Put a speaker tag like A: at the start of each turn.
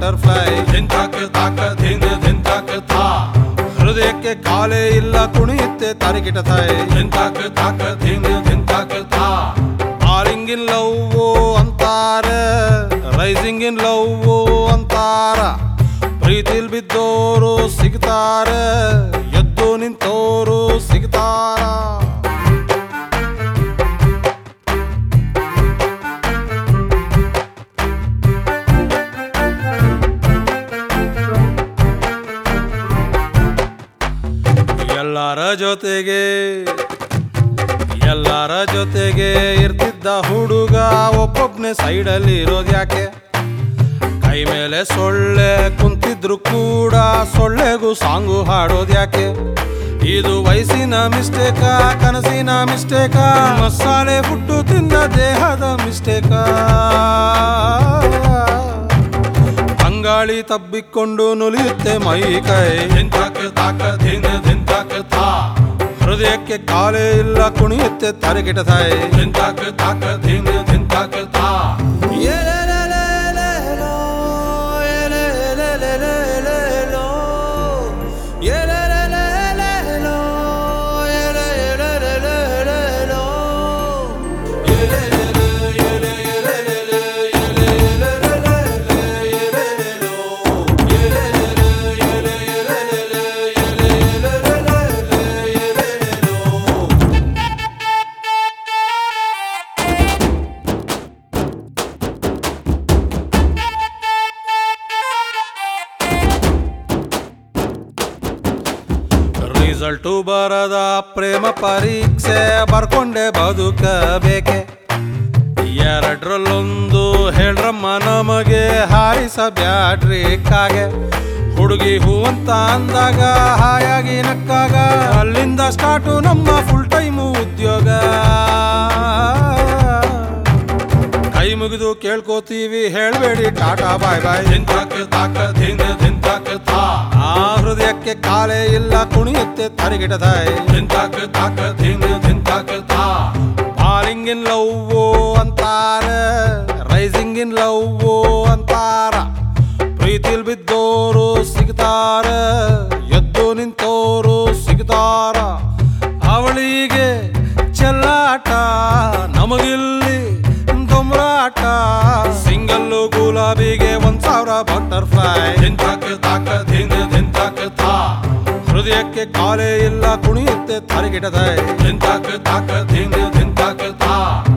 A: butterfly
B: ಧಿಂತಾಕ ತಾಕ ಧಿನ್ ಧಿಂತಾಕ ಥಾ
A: ಹೃದಯಕ್ಕೆ ಕಾಲೇ ಇಲ್ಲ ಕುಣಿಯುತ್ತೆ ತಾರಿಕಿಟ ತಾಯಿ
B: ಧಿಂತಾಕ ತಾಕ ಧಿನ್ ಧಿಂತಾಕ ಥಾ
A: ಆರಿಂಗ್ ಇನ್ ಲವ್ ಅಂತಾರ ರೈಸಿಂಗ್ ಇನ್ ಲವ್ ಅಂತಾರ ಪ್ರೀತಿಲ್ ಬಿದ್ದೋರು ಸಿಗ್ತಾರ ಎದ್ದು ನಿಂತೋರು ಸಿಗ್ತಾರ ಎಲ್ಲರ ಜೊತೆಗೆ ಎಲ್ಲರ ಜೊತೆಗೆ ಇರ್ತಿದ್ದ ಹುಡುಗ ಒಬ್ಬೊಬ್ನೇ ಸೈಡಲ್ಲಿ ಇರೋದು ಯಾಕೆ ಕೈ ಮೇಲೆ ಸೊಳ್ಳೆ ಕುಂತಿದ್ರು ಕೂಡ ಸೊಳ್ಳೆಗೂ ಸಾಂಗು ಹಾಡೋದು ಯಾಕೆ ಇದು ವಯಸ್ಸಿನ ಮಿಸ್ಟೇಕ ಕನಸಿನ ಮಿಸ್ಟೇಕ ಮಸಾಲೆ ಫುಡ್ಡು ತಿಂದ ದೇಹದ ಮಿಸ್ಟೇಕ ಅಂಗಾಳಿ ತಬ್ಬಿಕೊಂಡು ನುಲಿಯುತ್ತೆ ಮೈ ಕೈ
B: ಧಿಂತಾಕ ತಾಕ ಧಿನ್ ಧಿಂತಾಕ ಥಾ
A: ಹೃದಯಕ್ಕೆ ಕಾಲೇ ಇಲ್ಲ ಕುಣಿಯುತ್ತೆ ತಾರಿಕಿಟ ತಾಯಿ
B: ಧಿಂತಾಕ ತಾಕ ಧಿನ್ ಧಿಂತಾಕ ಥಾ
A: ರಿಸಲ್ಟು ಬರದ ಪ್ರೇಮ ಪರೀಕ್ಷೆ ಬರ್ಕೊಂಡೆ ಬದುಕಬೇಕೆ ಎರಡರಲ್ಲೊಂದು ಹೇಳ್ರಮ್ಮ ನಮಗೆ ಹಾರಿಸ ಬ್ಯಾಡ್ರಿ ಕಾಗೆ ಹುಡುಗಿ ಹೂ ಅಂತ ಅಂದಾಗ ಹಾಯಾಗಿ ನಕ್ಕಾಗ ಅಲ್ಲಿಂದ ಸ್ಟಾರ್ಟು ನಮ್ಮ ಫುಲ್ ಟೈಮು ಉದ್ಯೋಗ ಕೈ ಮುಗಿದು ಕೇಳ್ಕೋತೀವಿ ಹೇಳ್ಬೇಡಿ ಟಾಟಾ ಬಾಯ್ ಬಾಯ್
B: ಧಿಂತಾಕ ತಾಕ ಧಿನ್ ಧಿಂತಾಕ ಥಾ
A: ಆ ಹೃದಯಕ್ಕೆ ಕಾಲೇ ಇಲ್ಲ ಕುಣಿಯುತ್ತೆ ತರಿಗಿಟ ತಾಯಿ
B: ಧಿಂತಾಕ ತಾಕ ಧಿನ್ ಧಿಂತಾಕ ಥಾ
A: ಫಾಲಿಂಗ್ ಇನ್ ಲವ್ ಅಂತಾರ ರೈಸಿಂಗ್ ಇನ್ ಲವ್ ಅಂತಾರ ಪ್ರೀತಿಲ್ ಬಿದ್ದೋರು ಸಿಗ್ತಾರ ಎದ್ದು ನಿಂತೋರು ಸಿಗ್ತಾರ ಅವಳಿಗೆ ಚೆಲ್ಲಾಟ ನಮಗಿಲ್ಲಿ ದೊಂಬ್ರಾಟ ಸಿಂಗಲ್ಲು ಗುಲಾಬಿಗೆ ಒಂದ್ ಸಾವಿರ ಬಟರ್ಫ್ಲೈ
B: ಧಿಂತಾಕ ತಾಕ ಧಿನ್ ಧಿಂತಾಕ ಥಾ
A: ಹೃದಯಕ್ಕೆ ಕಾಲೇ ಇಲ್ಲ ಕುಣಿಯುತ್ತೆ ತಾರಿಗಿಟ ತಾಯಿ
B: ಧಿಂತಾಕ ತಾಕ ಧಿನ್ ಧಿಂತಾಕ ಥಾ